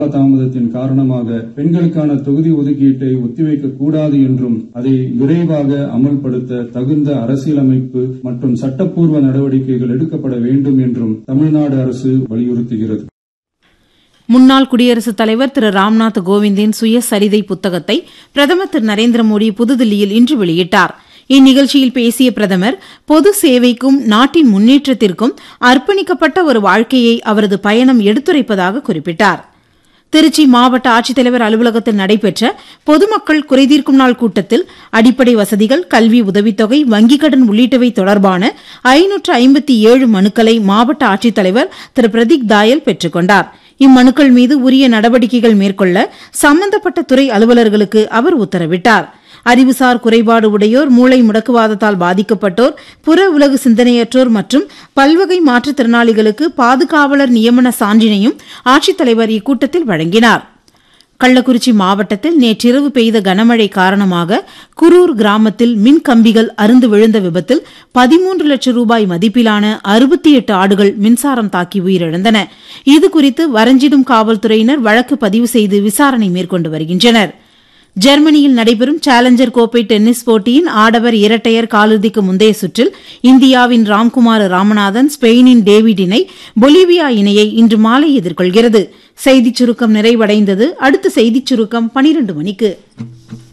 தாமதத்தின் காரணமாக பெண்களுக்கான தொகுதி ஒதுக்கீட்டை ஒத்திவைக்க கூடாது என்றும் அதை விரைவாக அமல்படுத்த தகுந்த அரசியலமைப்பு மற்றும் சட்டப்பூர்வ நடவடிக்கைகள் எடுக்கப்பட வேண்டும் என்றும் தமிழ்நாடு அரசு வலியுறுத்துகிறது முன்னாள் குடியரசுத் தலைவர் திரு ராம்நாத் கோவிந்தின் சுயசரிதை புத்தகத்தை பிரதமர் திரு நரேந்திர மோடி புதுதில்லியில் இன்று வெளியிட்டார் இந்நிகழ்ச்சியில் பேசிய பிரதமர் பொது சேவைக்கும் நாட்டின் முன்னேற்றத்திற்கும் அர்ப்பணிக்கப்பட்ட ஒரு வாழ்க்கையை அவரது பயணம் எடுத்துரைப்பதாக குறிப்பிட்டார் திருச்சி மாவட்ட ஆட்சித்தலைவர் அலுவலகத்தில் நடைபெற்ற பொதுமக்கள் குறைதீர்க்கும் நாள் கூட்டத்தில் அடிப்படை வசதிகள் கல்வி உதவித்தொகை வங்கிக் கடன் உள்ளிட்டவை தொடர்பான ஐநூற்று ஐம்பத்தி ஏழு மனுக்களை மாவட்ட ஆட்சித்தலைவர் திரு பிரதீக் தாயல் பெற்றுக் கொண்டார் இம்மனுக்கள் மீது உரிய நடவடிக்கைகள் மேற்கொள்ள சம்பந்தப்பட்ட துறை அலுவலர்களுக்கு அவர் உத்தரவிட்டார் அறிவுசார் குறைபாடு உடையோர் மூளை முடக்குவாதத்தால் பாதிக்கப்பட்டோர் புற உலகு சிந்தனையற்றோர் மற்றும் பல்வகை மாற்றுத்திறனாளிகளுக்கு பாதுகாவலர் நியமன சான்றினையும் ஆட்சித்தலைவர் இக்கூட்டத்தில் வழங்கினார் கள்ளக்குறிச்சி மாவட்டத்தில் நேற்றிரவு பெய்த கனமழை காரணமாக குரூர் கிராமத்தில் மின் கம்பிகள் அருந்து விழுந்த விபத்தில் பதிமூன்று லட்சம் ரூபாய் மதிப்பிலான அறுபத்தி எட்டு ஆடுகள் மின்சாரம் தாக்கி உயிரிழந்தன இதுகுறித்து வரஞ்சிடும் காவல்துறையினர் வழக்கு பதிவு செய்து விசாரணை மேற்கொண்டு வருகின்றனர் ஜெர்மனியில் நடைபெறும் சேலஞ்சர் கோப்பை டென்னிஸ் போட்டியின் ஆடவர் இரட்டையர் காலிறுதிக்கு முந்தைய சுற்றில் இந்தியாவின் ராம்குமார் ராமநாதன் ஸ்பெயினின் டேவிட் இணை பொலிவியா இணையை இன்று மாலை எதிர்கொள்கிறது செய்திச் சுருக்கம் நிறைவடைந்தது அடுத்த செய்திச் சுருக்கம் பனிரண்டு மணிக்கு